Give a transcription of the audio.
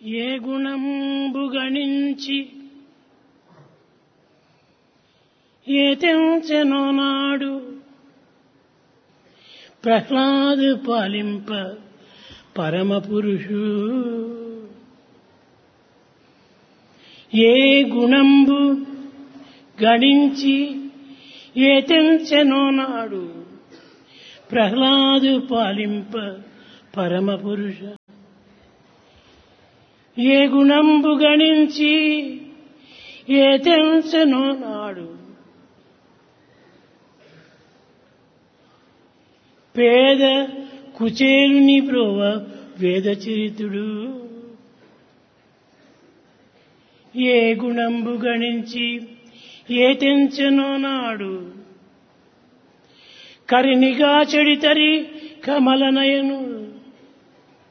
ఏ గుణంబు గణించి ఏ తెంచెనో నాడు ప్రహ్లాదు పాలింప పరమ పురుషు ఏ గుణంబు గణించి ఏ తెంచెనో నాడు ప్రహ్లాదు పాలింప పరమ పురుష ఏ గుణంబు గణించి ఏ తెంచెనో నాడు పేద కుచేలుని బ్రోవ వేదచరితుడు ఏ గుణంబు గణించి ఏ తెంచెనో నాడు కరినిగా చెడితరి కమలనయను